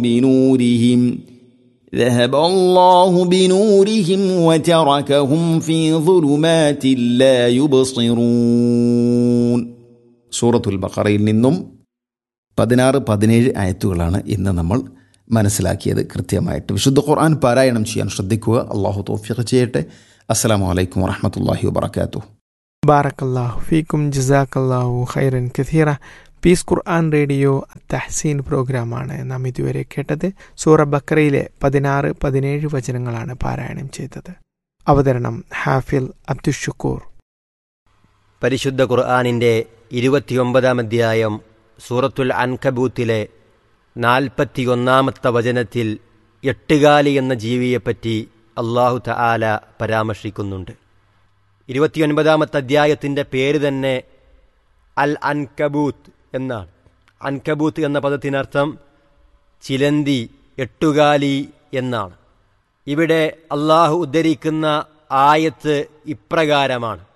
بنورهم ذهب الله بنورهم وتركهم في ظلمات لا يبصرون സൂറത്തുൽ ബഖറയിൽ നിന്നും പതിനാറ് പതിനേഴ് ആയത്തുകളാണ് ഇന്ന് നമ്മൾ മനസ്സിലാക്കിയത് കൃത്യമായിട്ട് വിശുദ്ധ ഖുർആൻ പാരായണം ചെയ്യാൻ ശ്രദ്ധിക്കുക അള്ളാഹു തോഫിഖ് ചെയ്യട്ടെ അസ്സാം വലൈക്കും വറഹമത്തല്ലാഹി വബർക്കാത്തു ബാറക്കല്ലാഹു ഫീക്കും ജസാക്കല്ലാഹു ഖൈറൻ കഥീറ പീസ് ഖുർആൻ റേഡിയോ തഹസീൻ പ്രോഗ്രാമാണ് നാം ഇതുവരെ കേട്ടത് സൂറ ബക്കറയിലെ പതിനാറ് പതിനേഴ് വചനങ്ങളാണ് പാരായണം ചെയ്തത് അവതരണം ഹാഫിൽ അബ്ദുഷുക്കൂർ പരിശുദ്ധ ഖുർആാനിൻ്റെ ഇരുപത്തിയൊമ്പതാം അധ്യായം സൂറത്തുൽ അൻകബൂത്തിലെ നാൽപ്പത്തിയൊന്നാമത്തെ വചനത്തിൽ എട്ടുകാലി എന്ന ജീവിയെപ്പറ്റി അള്ളാഹു തആല പരാമർശിക്കുന്നുണ്ട് ഇരുപത്തിയൊൻപതാമത്തെ അധ്യായത്തിൻ്റെ പേര് തന്നെ അൽ അൻകബൂത്ത് എന്നാണ് അൻകബൂത്ത് എന്ന പദത്തിനർത്ഥം ചിലന്തി എട്ടുകാലി എന്നാണ് ഇവിടെ അള്ളാഹു ഉദ്ധരിക്കുന്ന ആയത്ത് ഇപ്രകാരമാണ്